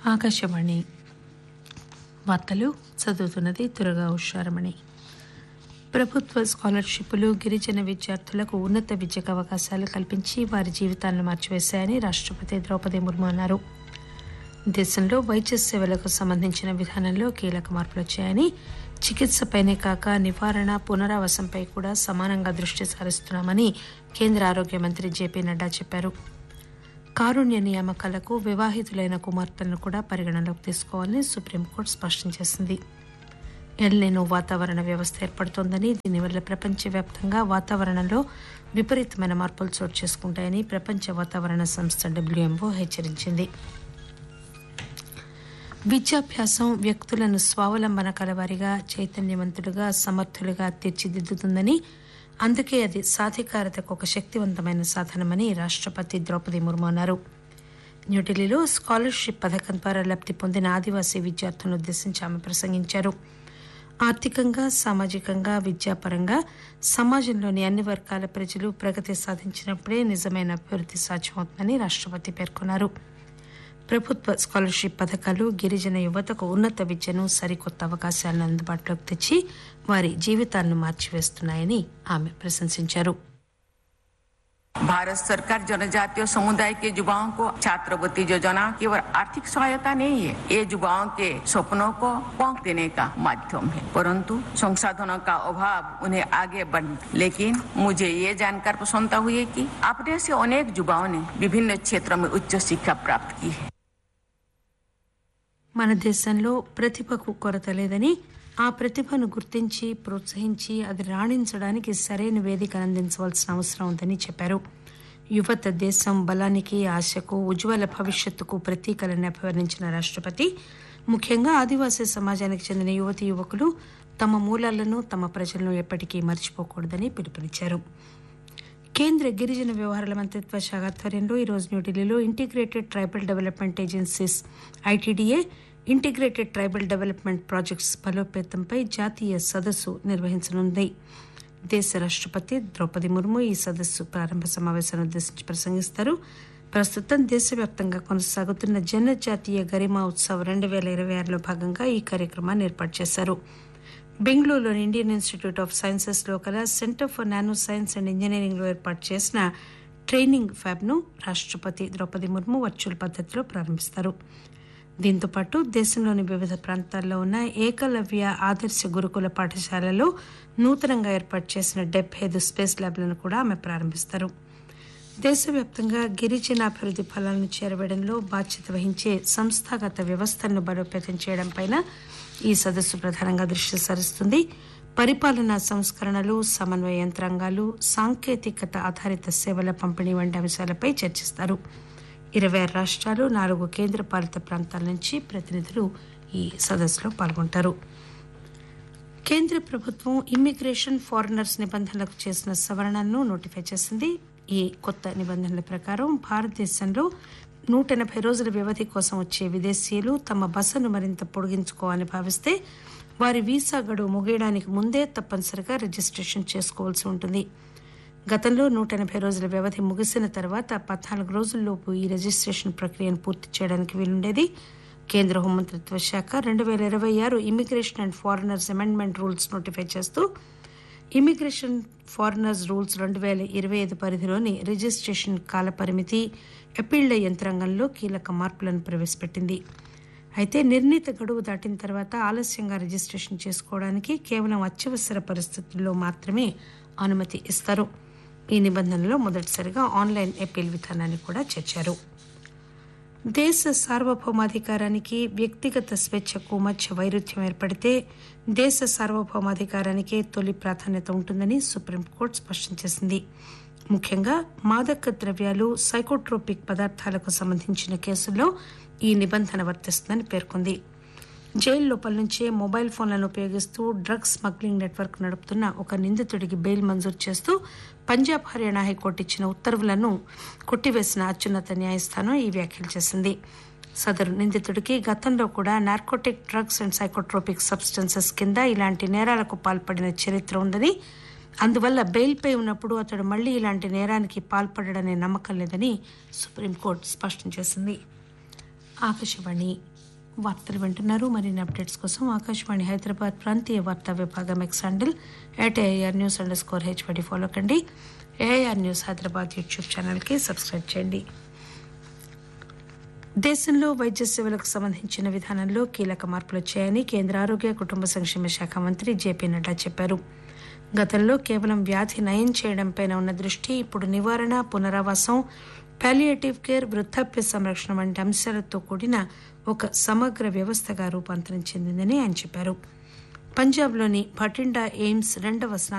ఆకాశవాణి వార్తలు చదువుతున్నది తురగా ఉషారమణి ప్రభుత్వ స్కాలర్షిప్లు గిరిజన విద్యార్థులకు ఉన్నత విద్యకు అవకాశాలు కల్పించి వారి జీవితాలను మార్చివేశాయని రాష్టపతి ద్రౌపది ముర్ము అన్నారు దేశంలో వైద్య సేవలకు సంబంధించిన విధానంలో కీలక మార్పులు వచ్చాయని చికిత్సపైనే కాక నివారణ పునరావాసంపై కూడా సమానంగా దృష్టి సారిస్తున్నామని కేంద్ర ఆరోగ్య మంత్రి జేపీ నడ్డా చెప్పారు కారుణ్య నియామకాలకు వివాహితులైన కుమార్తెలను కూడా పరిగణనలోకి తీసుకోవాలని సుప్రీంకోర్టు స్పష్టం చేసింది ఎల్నినో వాతావరణ వ్యవస్థ ఏర్పడుతోందని దీనివల్ల ప్రపంచవ్యాప్తంగా వాతావరణంలో విపరీతమైన మార్పులు చోటు చేసుకుంటాయని ప్రపంచ వాతావరణ సంస్థ డబ్ల్యూఎంఓ హెచ్చరించింది విద్యాభ్యాసం వ్యక్తులను స్వావలంబన కలవారిగా చైతన్యవంతులుగా సమర్థులుగా తీర్చిదిద్దుతుందని అందుకే అది సాధికారతకు ఒక శక్తివంతమైన సాధనమని రాష్టపతి ద్రౌపది ముర్ము అన్నారు న్యూఢిల్లీలో స్కాలర్షిప్ పథకం ద్వారా లబ్ది పొందిన ఆదివాసీ విద్యార్థులను ఉద్దేశించి ఆమె ప్రసంగించారు ఆర్థికంగా సామాజికంగా విద్యాపరంగా సమాజంలోని అన్ని వర్గాల ప్రజలు ప్రగతి సాధించినప్పుడే నిజమైన అభివృద్ధి సాధ్యమవుతుందని రాష్టపతి పేర్కొన్నారు ప్రభుత్వ స్కాలర్షిప్ పథకాలు గిరిజన యువతకు ఉన్నత విద్యను సరికొత్త అవకాశాలను అందుబాటులోకి తెచ్చి వారి జీవితాలను మార్చివేస్తున్నాయని ఆమె ప్రశంసించారు भारत सरकार जनजातीय समुदाय के युवाओं को छात्रवृत्ति योजना केवल आर्थिक सहायता नहीं है ये युवाओं के सपनों को पौंख देने का माध्यम है परंतु संसाधनों का अभाव उन्हें आगे बढ़ लेकिन मुझे ये जानकर प्रसन्नता हुई है कि अपने से अनेक युवाओं ने विभिन्न क्षेत्रों में उच्च शिक्षा प्राप्त की है మన దేశంలో ప్రతిభకు కొరత లేదని ఆ ప్రతిభను గుర్తించి ప్రోత్సహించి అది రాణించడానికి సరైన వేదికను అందించవలసిన అవసరం ఉందని చెప్పారు యువత దేశం బలానికి ఆశకు ఉజ్వల భవిష్యత్తుకు ప్రతీకలని అభివర్ణించిన రాష్టపతి ముఖ్యంగా ఆదివాసీ సమాజానికి చెందిన యువతి యువకులు తమ మూలాలను తమ ప్రజలను ఎప్పటికీ మర్చిపోకూడదని పిలుపునిచ్చారు కేంద్ర గిరిజన వ్యవహారాల మంత్రిత్వ శాఖ ఆధ్వర్యంలో ఈరోజు న్యూఢిల్లీలో integrated tribal development agencies ITDA integrated tribal development projects బలోపేతంపై జాతీయ సదస్సు నిర్వహించనుంది దేశ రాష్టపతి ద్రౌపది ముర్ము ఈ సదస్సు ప్రారంభ సమావేశాన్ని ఉద్దేశించి ప్రసంగిస్తారు ప్రస్తుతం దేశవ్యాప్తంగా కొనసాగుతున్న జనజాతీయ గరిమా ఉత్సవ్ రెండు వేల ఇరవై ఆరులో భాగంగా ఈ కార్యక్రమాన్ని ఏర్పాటు చేశారు బెంగళూరులోని ఇండియన్ ఇన్స్టిట్యూట్ ఆఫ్ సైన్సెస్ లో కల center for nano science and engineering లో ఏర్పాటు చేసిన ట్రైనింగ్ ఫ్యాబ్ ను రాష్టపతి ద్రౌపది ముర్ము వర్చువల్ పద్దతిలో ప్రారంభిస్తారు దీంతో పాటు దేశంలోని వివిధ ప్రాంతాల్లో ఉన్న ఏకలవ్య ఆదర్శ గురుకుల పాఠశాలలో నూతనంగా ఏర్పాటు చేసిన డెబ్బై ఐదు స్పేస్ ల్యాబ్లను కూడా ఆమె ప్రారంభిస్తారు దేశవ్యాప్తంగా గిరిజనాభివృద్ధి ఫలాలను చేరవేయడంలో బాధ్యత వహించే సంస్థాగత వ్యవస్థలను బలోపేతం చేయడంపై ఈ సదస్సు ప్రధానంగా దృష్టి సారిస్తుంది పరిపాలనా సంస్కరణలు సమన్వయ యంత్రాంగాలు సాంకేతికత ఆధారిత సేవల పంపిణీ వంటి అంశాలపై చర్చిస్తారు ఇరవై ఆరు రాష్ట్రాలు నాలుగు కేంద్ర పాలిత ప్రాంతాల నుంచి ప్రతినిధులు ఈ సదస్సులో పాల్గొంటారు కేంద్ర ప్రభుత్వం ఇమ్మిగ్రేషన్ ఫారినర్స్ నిబంధనలకు చేసిన సవరణలను నోటిఫై చేసింది ఈ కొత్త నిబంధనల ప్రకారం భారతదేశంలో నూట ఎనభై రోజుల వ్యవధి కోసం వచ్చే విదేశీయులు తమ బసను మరింత పొడిగించుకోవాలని భావిస్తే వారి వీసా గడువు ముగియడానికి ముందే తప్పనిసరిగా రిజిస్ట్రేషన్ చేసుకోవాల్సి ఉంటుంది గతంలో నూట ఎనభై రోజుల వ్యవధి ముగిసిన తర్వాత పద్నాలుగు రోజుల్లోపు ఈ రిజిస్ట్రేషన్ ప్రక్రియను పూర్తి చేయడానికి వీలుండేది కేంద్ర హోంమంత్రిత్వ శాఖ రెండు వేల ఇరవై ఆరు immigration and foreigners amendment rules notify చేస్తూ ఇమిగ్రేషన్ ఫారినర్స్ రూల్స్ రెండు వేల ఇరవై ఐదు పరిధిలోని రిజిస్ట్రేషన్ కాల పరిమితి అప్పీళ్ల యంత్రాంగంలో కీలక మార్పులను ప్రవేశపెట్టింది అయితే నిర్ణీత గడువు దాటిన తర్వాత ఆలస్యంగా రిజిస్ట్రేషన్ చేసుకోవడానికి కేవలం అత్యవసర పరిస్థితుల్లో మాత్రమే అనుమతి ఇస్తారు ఈ నిబంధనలో మొదటిసారిగా ఆన్లైన్ అప్పీల్ విధానాన్ని కూడా చేర్చారు దేశ సార్వభౌమాధికారానికి వ్యక్తిగత స్వేచ్ఛకు మధ్య వైరుధ్యం ఏర్పడితే దేశ సార్వభౌమాధికారానికే తొలి ప్రాధాన్యత ఉంటుందని సుప్రీంకోర్టు స్పష్టం చేసింది ముఖ్యంగా మాదక ద్రవ్యాలు సైకోట్రోపిక్ పదార్థాలకు సంబంధించిన కేసుల్లో ఈ నిబంధన వర్తిస్తుందని పేర్కొంది జైలు లోపల నుంచే మొబైల్ ఫోన్లను ఉపయోగిస్తూ డ్రగ్స్ స్మగ్లింగ్ నెట్వర్క్ నడుపుతున్న ఒక నిందితుడికి బెయిల్ మంజూరు చేస్తూ పంజాబ్ హర్యానా హైకోర్టు ఇచ్చిన ఉత్తర్వులను కొట్టివేసిన అత్యున్నత న్యాయస్థానం ఈ వ్యాఖ్యలు చేసింది సదరు నిందితుడికి గతంలో కూడా narcotic drugs and psychotropic substances కింద ఇలాంటి నేరాలకు పాల్పడిన చరిత్ర ఉందని అందువల్ల బెయిల్పై ఉన్నప్పుడు అతడు మళ్లీ ఇలాంటి నేరానికి పాల్పడడనే నమ్మకం లేదని సుప్రీంకోర్టు స్పష్టం చేసింది ఆకాశవాణి వార్తలు వింటున్నారు మరిన్ని అప్డేట్స్ కోసం ఆకాశవాణి హైదరాబాద్ ప్రాంతీయ వార్తా విభాగం X handle at AIR news underscore HYD follow కండి ఏఐఆర్ న్యూస్ హైదరాబాద్ యూట్యూబ్ ఛానల్కి సబ్స్క్రైబ్ చేయండి దేశంలో వైద్య సేవలకు సంబంధించిన విధానంలో కీలక మార్పులు వచ్చాయని కేంద్ర ఆరోగ్య కుటుంబ సంక్షేమ శాఖ మంత్రి జేపీ నడ్డా చెప్పారు గతంలో కేవలం వ్యాధి నయం చేయడంపై ఉన్న దృష్టి ఇప్పుడు నివారణ పునరావాసం పాలియేటివ్ కేర్ వృద్ధాప్య సంరక్షణ వంటి అంశాలతో కూడిన ఒక సమగ్ర వ్యవస్థగా రూపాంతరం చెందిందని ఆయన చెప్పారు పంజాబ్లోని భటిండా ఎయిమ్స్ రెండవ స్నా